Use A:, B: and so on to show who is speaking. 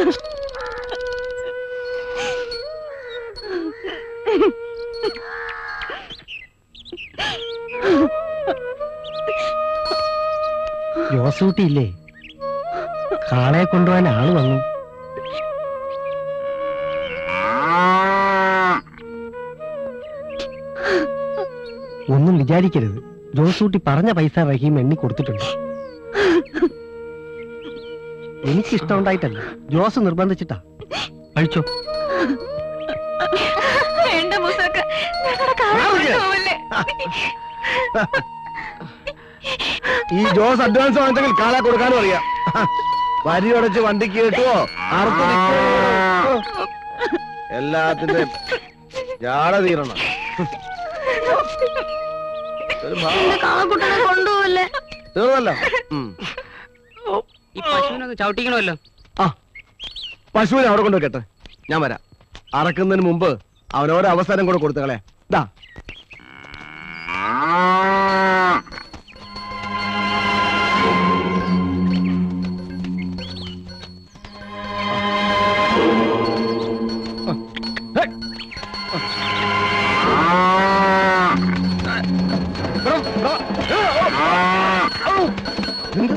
A: ജോസൂട്ടി ഇല്ലേ കാളയെ കൊണ്ടുപോകാൻ ആള് വന്നു ഒന്നും വിചാരിക്കരുത് ജോസൂട്ടി പറഞ്ഞ പൈസ റഹീം എണ്ണി കൊടുത്തിട്ടുണ്ട് എനിക്കിഷ്ടമുണ്ടായിട്ടല്ല ജോസ് നിർബന്ധിച്ചിട്ടാ കഴിച്ചോ
B: വേണ്ട മൂസാക്ക ഞങ്ങളുടെ കാളെ കൊണ്ടുപോവല്ലേ
C: ഈ ജോസ് അഡ്വാൻസ് വാങ്ങിച്ചെങ്കിൽ കാളെ കൊടുക്കാനും അറിയാം വരി അടച്ച് വണ്ടിക്ക് കേട്ടുവോ അറുത്ത് നിൽക്കുകയോ? എല്ലാത്തിന്റെ ജാട തീരണം ഒരു ഭാ-
B: എന്റെ കാളക്കുട്ടനെ കൊണ്ടുപോവല്ലേ
C: തീർന്നല്ലോ ഉം.
D: ഈ പശുവിനൊന്ന് ചവിട്ടിക്കണമല്ലോ
C: ആ പശുവിനെ അവിടെ കൊണ്ടുവെക്കട്ടെ ഞാൻ വരാം അറക്കുന്നതിന് മുമ്പ് അവനോരോ അവസരം കൂടെ കൊടുത്തകളെ ഇതാ എന്ത്